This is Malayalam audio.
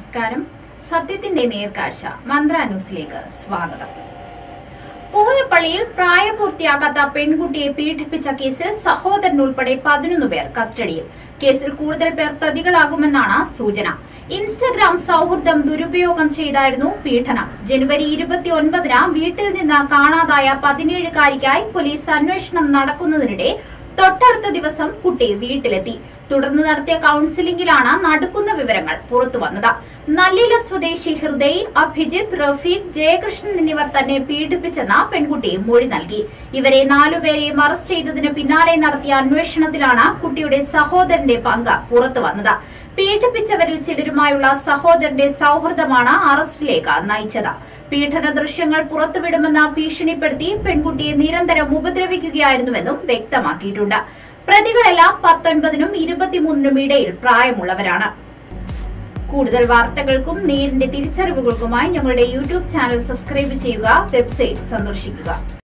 നമസ്കാരം സത്യത്തിന്റെ നേർക്കാഴ്ച മന്ത്ര ന്യൂസിലേക്ക് സ്വാഗതം പൂയപ്പള്ളിയിൽ പ്രായപൂർത്തിയാകാത്ത പെൺകുട്ടിയെ പീഡിപ്പിച്ച കേസിൽ സഹോദരൻ ഉൾപ്പെടെ പതിനൊന്ന് പേർ കസ്റ്റഡിയിൽ കേസിൽ കൂടുതൽ പേർ പ്രതികളാകുമെന്നാണ് സൂചന ഇൻസ്റ്റഗ്രാം സൗഹൃദം ദുരുപയോഗം ചെയ്തായിരുന്നു പീഡനം ജനുവരി ഇരുപത്തിയൊൻപതിന് വീട്ടിൽ നിന്ന് കാണാതായ പതിനേഴുകാരിക്കായി പോലീസ് അന്വേഷണം നടക്കുന്നതിനിടെ തൊട്ടടുത്ത ദിവസം കുട്ടി വീട്ടിലെത്തി തുടർന്ന് നടത്തിയ കൌൺസിലിംഗിലാണ് നടക്കുന്ന വിവരങ്ങൾ പുറത്തുവന്നത് നല്ലില സ്വദേശി ഹൃദയ് അഭിജിത്ത് റഫീഖ് ജയകൃഷ്ണൻ എന്നിവർ തന്നെ പീഡിപ്പിച്ചെന്ന പെൺകുട്ടി മൊഴി നൽകി ഇവരെ നാലുപേരെയും അറസ്റ്റ് ചെയ്തതിന് പിന്നാലെ നടത്തിയ അന്വേഷണത്തിലാണ് കുട്ടിയുടെ സഹോദരന്റെ പങ്ക് പുറത്തുവന്നത് പീഡിപ്പിച്ചവരിൽ ചിലരുമായുള്ള സഹോദരന്റെ സൗഹൃദമാണ് അറസ്റ്റിലേക്ക് നയിച്ചത് പീഡന ദൃശ്യങ്ങൾ പുറത്തുവിടുമെന്ന് ഭീഷണിപ്പെടുത്തി പെൺകുട്ടിയെ നിരന്തരം ഉപദ്രവിക്കുകയായിരുന്നുവെന്നും വ്യക്തമാക്കിയിട്ടുണ്ട് പ്രതികളെല്ലാം പത്തൊൻപതിനും ഇരുപത്തിമൂന്നിനും ഇടയിൽ പ്രായമുള്ളവരാണ് കൂടുതൽ വാർത്തകൾക്കും നേരിന്റെ തിരിച്ചറിവുകൾക്കുമായി ഞങ്ങളുടെ യൂട്യൂബ് ചാനൽ സബ്സ്ക്രൈബ് ചെയ്യുക വെബ്സൈറ്റ് സന്ദർശിക്കുക